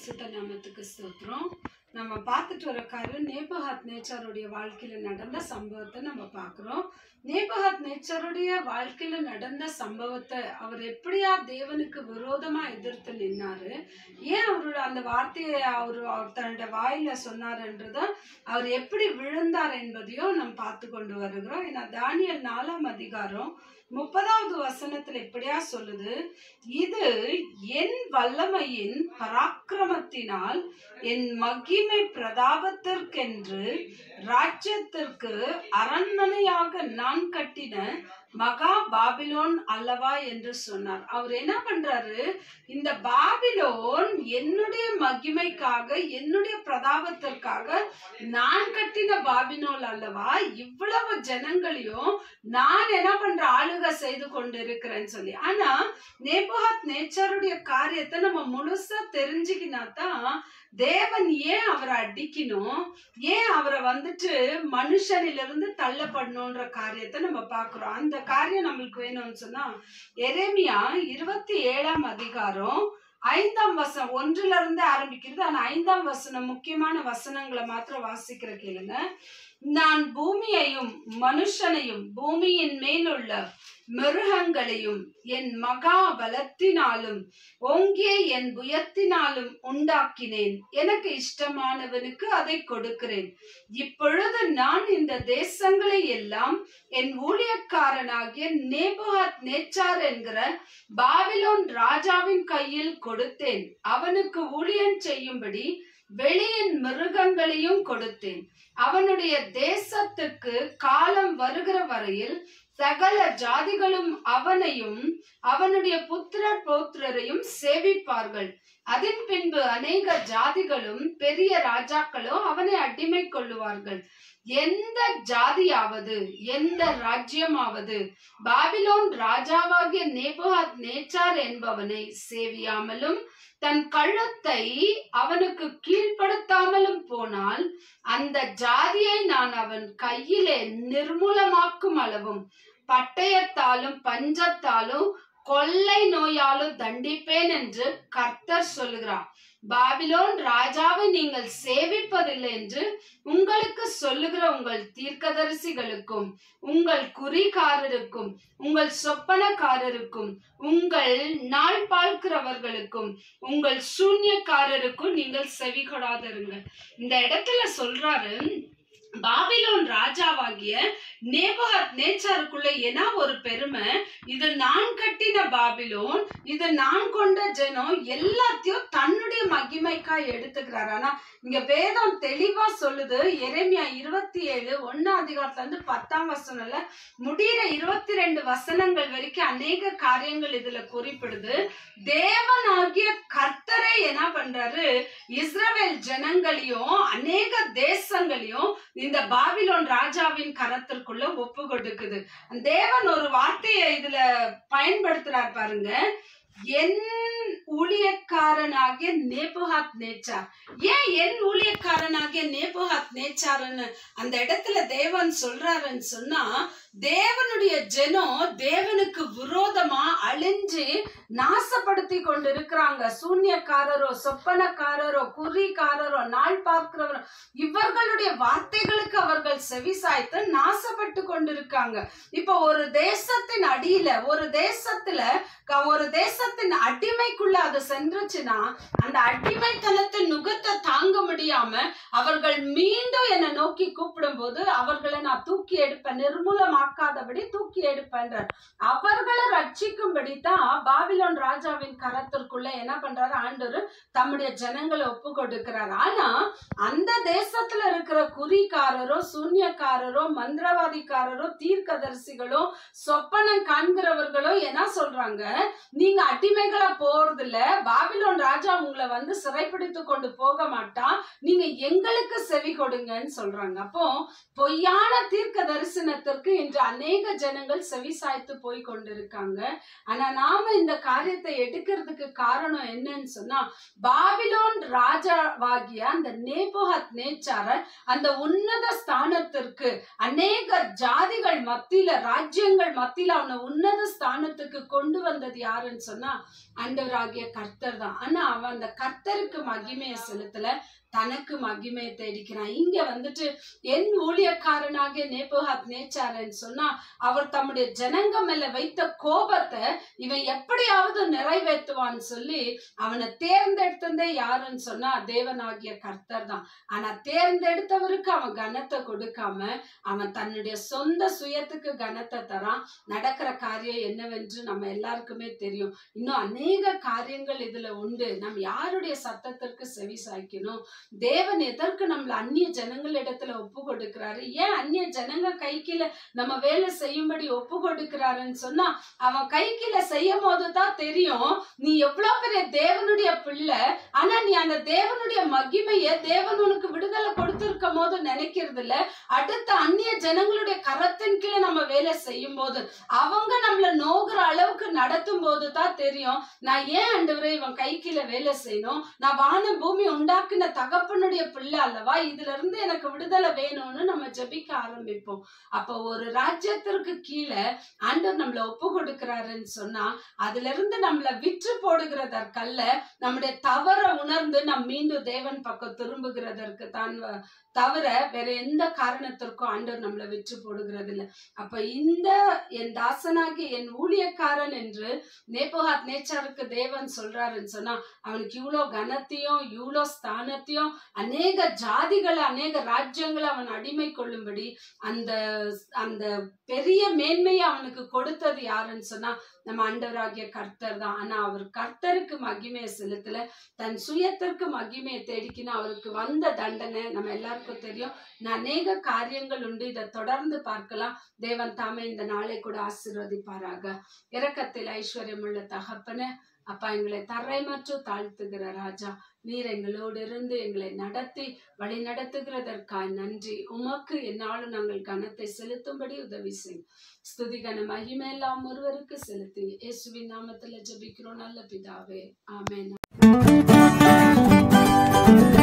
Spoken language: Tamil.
பரிசுத்த நாமத்துக்கு ஸ்தோத்திரம் நம்ம பார்த்துட்டு வர காரியம் நேபஹாத் நேச்சருடைய வாழ்க்கையில நடந்த சம்பவத்தை நம்ம பார்க்குறோம் நேபஹாத் நேச்சருடைய வாழ்க்கையில நடந்த சம்பவத்தை அவர் எப்படியா தேவனுக்கு விரோதமா எதிர்த்து நின்னாரு ஏன் அவரோட அந்த வார்த்தையை அவர் அவர் தன்னோட வாயில சொன்னாருன்றத அவர் எப்படி விழுந்தார் என்பதையும் நம்ம பார்த்து கொண்டு வருகிறோம் ஏன்னா தானியல் நாலாம் அதிகாரம் முப்பதாவது வசனத்துல எப்படியா சொல்லுது இது என் வல்லமையின் பராக்கிரமத்தினால் என் மகிமை பிரதாபத்திற்கென்று ராஜ்யத்திற்கு அரண்மனையாக நான் கட்டின மகா பாபிலோன் அல்லவா என்று சொன்னார் அவர் என்ன பண்றாரு இந்த பாபிலோன் என்னுடைய மகிமைக்காக என்னுடைய பிரதாபத்திற்காக நான் கட்டின பாபிலோன் அல்லவா இவ்வளவு ஜனங்களையும் நான் என்ன பண்ற ஆளுகை செய்து கொண்டு இருக்கிறேன்னு சொல்லி ஆனா நேபுகாத் நேச்சருடைய காரியத்தை நம்ம முழுசா தெரிஞ்சுக்கினா தான் தேவன் ஏன் அவரை அடிக்கணும் ஏன் அவரை வந்துட்டு மனுஷனிலிருந்து தள்ளப்படணுன்ற காரியத்தை நம்ம பார்க்கிறோம் அந்த காரியம் நம்மளுக்கு வேணும்னு சொன்னா எரேமியா இருபத்தி ஏழாம் அதிகாரம் ஐந்தாம் வசனம் ஒன்றுல இருந்து ஆரம்பிக்கிறது ஆனா ஐந்தாம் வசனம் முக்கியமான வசனங்களை மாத்திரம் வாசிக்கிற கேளுங்க நான் பூமியையும் மனுஷனையும் பூமியின் மேலுள்ள மிருகங்களையும் என் மகா பலத்தினாலும் ஓங்கிய என் புயத்தினாலும் உண்டாக்கினேன் எனக்கு இஷ்டமானவனுக்கு அதை கொடுக்கிறேன் இப்பொழுது நான் இந்த தேசங்களை எல்லாம் என் ஊழியக்காரனாகிய நேபுகாத் நேச்சார் என்கிற பாபிலோன் ராஜாவின் கையில் கொடுத்தேன் அவனுக்கு ஊழியன் செய்யும்படி வெளியின் மிருகங்களையும் கொடுத்தேன் அவனுடைய தேசத்துக்கு காலம் வருகிற வரையில் சகல ஜாதிகளும் அவனையும் அவனுடைய புத்திரர் பௌத்திரரையும் சேவிப்பார்கள் அதன் பின்பு அநேக ஜாதிகளும் பெரிய ராஜாக்களும் அவனை அடிமை கொள்ளுவார்கள் எந்த ஜாதியாவது எந்த ராஜ்யமாவது பாபிலோன் ராஜாவாகிய நேபுகாத் நேச்சார் என்பவனை சேவியாமலும் தன் கழுத்தை அவனுக்கு கீழ்ப்படுத்தாமலும் போனால் அந்த ஜாதியை நான் அவன் கையிலே நிர்மூலமாக்கும் அளவும் பட்டயத்தாலும் பஞ்சத்தாலும் கொள்ளை நோயாலும் தண்டிப்பேன் என்று கர்த்தர் சொல்லுகிறார் பாபிலோன் ராஜாவை நீங்கள் சேவிப்பதில்லை என்று உங்களுக்கு சொல்லுகிற உங்கள் தீர்க்கதரிசிகளுக்கும் உங்கள் குறிகாரருக்கும் உங்கள் சொப்பனக்காரருக்கும் உங்கள் நாள் பார்க்கிறவர்களுக்கும் உங்கள் சூன்யக்காரருக்கும் நீங்கள் செவி கொடாதிருங்கள் இந்த இடத்துல சொல்றாரு பாபிலோன் ராஜாவாகிய நேபுகாத் நேச்சாருக்குள்ள என்ன ஒரு பெருமை இது நான் கட்டின பாபிலோன் இது நான் கொண்ட ஜனம் எல்லாத்தையும் தன்னுடைய மகிமைக்கா எடுத்துக்கிறார் ஆனா இங்க வேதம் தெளிவா சொல்லுது எரேமியா இருபத்தி ஏழு ஒன்னாம் அதிகாரத்துல இருந்து பத்தாம் வசனம்ல முடிகிற இருபத்தி ரெண்டு வசனங்கள் வரைக்கும் அநேக காரியங்கள் இதுல குறிப்பிடுது தேவனாகிய கர்த்தரை என்ன பண்றாரு இஸ்ரவேல் ஜனங்களையும் அநேக தேசங்களையும் இந்த பாபிலோன் ராஜாவின் கரத்திற்குள்ள ஒப்பு கொடுக்குது தேவன் ஒரு வார்த்தையை இதுல பயன்படுத்துறார் பாருங்க என் ஊழியக்காரனாகிய நேபுகாத் நேச்சார் ஏன் என் ஊழியக்காரனாகிய நேபுகாத் நேச்சார்னு அந்த இடத்துல தேவன் சொல்றாருன்னு சொன்னா தேவனுடைய ஜனம் தேவனுக்கு விரோதமா அழிஞ்சு நாசப்படுத்தி கொண்டு இருக்கிறாங்க சூன்யக்காரரோ சொப்பனக்காரரோ குறிக்காரரோ நாள் பார்க்கிறவரோ இவர்களுடைய வார்த்தைகளுக்கு அவர்கள் செவிசாய்த்து நாசப்பட்டு கொண்டிருக்காங்க இப்போ ஒரு தேசத்தின் அடியில ஒரு தேசத்துல க- ஒரு தேசத்தின் அடிமைக்குள்ள அது சென்றுச்சுன்னா அந்த அடிமைத்தனத்தின் நுகத்தை தாங்க முடியாம அவர்கள் மீண்டும் என்னை நோக்கி கூப்பிடும் போது அவர்களை நான் தூக்கி எடுப்பேன் நிர்மூலமாக்காதபடி தூக்கி எடுப்பேன்றார் அவர்களை ரட்சிக்கும்படி தான் பாபிலோன் ராஜாவின் கரத்திற்குள்ள என்ன பண்றாரு ஆண்டவர் தம்முடைய ஜனங்களை ஒப்பு கொடுக்கிறார் ஆனா அந்த தேசத்துல இருக்கிற குறிக்காரரோ சூன்யக்காரரோ மந்திரவாதிக்காரரோ தீர்க்கதரிசிகளோ சொப்பனம் காண்கிறவர்களோ என்ன சொல்றாங்க நீங்க அடிமைகளா போறது இல்ல பாபிலோன் ராஜா உங்களை வந்து சிறைப்பிடித்து கொண்டு போக மாட்டான் நீங்க எங்களுக்கு செவி கொடுங்கன்னு சொல்றாங்க அப்போ பொய்யான தீர்க்க தரிசனத்திற்கு இன்று அநேக ஜனங்கள் செவி சாய்த்து போய் கொண்டிருக்காங்க ஆனா நாம இந்த காரியத்தை எடுக்கிறதுக்கு காரணம் என்னன்னு சொன்னா பாபிலோன் ராஜாவாகிய அந்த நேபோஹத் நேச்சார அந்த உன்னத ஸ்தானத்திற்கு அநேக ஜாதிகள் மத்தியில ராஜ்யங்கள் மத்தியில அவனை உன்னத ஸ்தானத்துக்கு கொண்டு வந்த வந்தது யாருன்னு சொன்னா ஆண்டவராகிய கர்த்தர் தான் ஆனா அவன் அந்த கர்த்தருக்கு மகிமையை செலுத்தல தனக்கு மகிமையை தேடிக்கிறான் இங்க வந்துட்டு என் ஊழியக்காரனாகிய நேபோஹாத் நேச்சாரன்னு சொன்னா அவர் தம்முடைய ஜனங்க மேல வைத்த கோபத்தை இவன் எப்படியாவது நிறைவேற்றுவான்னு சொல்லி அவனை தேர்ந்தெடுத்ததே யாருன்னு சொன்னா தேவனாகிய கர்த்தர் தான் ஆனா தேர்ந்தெடுத்தவருக்கு அவன் கனத்தை கொடுக்காம அவன் தன்னுடைய சொந்த சுயத்துக்கு கனத்தை தரான் நடக்கிற காரியம் என்னவென்று நம்ம எல்லாருக்குமே தெரியும் இன்னும் அநேக காரியங்கள் இதுல உண்டு நம்ம யாருடைய சத்தத்திற்கு செவி சாய்க்கணும் தேவன் எதற்கு நம்மள அந்நிய ஜனங்களிடத்துல ஒப்பு கொடுக்கிறாரு ஏன் அந்நிய ஜனங்க கைக்கில நம்ம வேலை செய்யும்படி ஒப்பு கொடுக்கிறாருன்னு சொன்னா அவன் கைக்கில செய்யும் போதுதான் தெரியும் நீ எவ்வளவு பெரிய தேவனுடைய பிள்ளை ஆனா நீ அந்த தேவனுடைய மகிமைய தேவன் உனக்கு விடுதலை கொடுத்திருக்கும் போது நினைக்கிறது இல்ல அடுத்த அந்நிய ஜனங்களுடைய கரத்தின் கீழே நம்ம வேலை செய்யும் போது அவங்க நம்மள நோகுற அளவுக்கு நடத்தும் போது தான் தெரியும் நான் ஏன் ஆண்டவரே இவன் கை கீழே வேலை செய்யணும் நான் வானம் பூமி உண்டாக்குன தகப்பனுடைய பிள்ளை அல்லவா இதுல இருந்து எனக்கு விடுதலை வேணும்னு நம்ம ஜெபிக்க ஆரம்பிப்போம் அப்போ ஒரு ராஜ்யத்திற்கு கீழே ஆண்டவர் நம்மள ஒப்பு கொடுக்கிறாருன்னு சொன்னா அதுல இருந்து நம்மள விற்று போடுகிறதற்கல்ல நம்முடைய தவற உணர்ந்து நம் மீண்டும் தேவன் பக்கம் திரும்புகிறதற்கு தான் வ- தவிர வேற எந்த காரணத்திற்கும் ஆண்டவர் நம்மளை விற்று போடுகிறது இல்ல அப்ப இந்த என் தாசனாகி என் ஊழியக்காரன் என்று நேபோஹாத் நேச்சாருக்கு தேவன் சொல்றாருன்னு சொன்னா அவனுக்கு இவ்வளோ கனத்தையும் இவ்வளோ ஸ்தானத்தையும் அநேக ஜாதிகளை அநேக ராஜ்யங்களை அவன் அடிமை கொள்ளும்படி அந்த அந்த பெரிய மேன்மையை அவனுக்கு கொடுத்தது யாருன்னு சொன்னா நம்ம ஆண்டவராகிய கர்த்தர் தான் ஆனா அவர் கர்த்தருக்கு மகிமையை செலுத்தல தன் சுயத்திற்கு மகிமையை தேடிக்கின்னு அவருக்கு வந்த தண்டனை நம்ம எல்லாருக்கும் தெரியும் நான் அநேக காரியங்கள் உண்டு இதை தொடர்ந்து பார்க்கலாம் தேவன் தாமே இந்த நாளை கூட ஆசீர்வதிப்பாராக இரக்கத்தில் ஐஸ்வர்யமுள்ள தகப்பன அப்பா எங்களை தரை மற்றும் தாழ்த்துகிற ராஜா நீர் எங்களோடு இருந்து எங்களை நடத்தி வழி நடத்துகிறதற்காய் நன்றி உமக்கு என்னாலும் நாங்கள் கனத்தை செலுத்தும்படி உதவி செய் ஸ்துதி கன மகிமை எல்லாம் ஒருவருக்கு செலுத்தி இயேசுவின் நாமத்துல ஜெபிக்கிறோம் நல்ல பிதாவே ஆமென்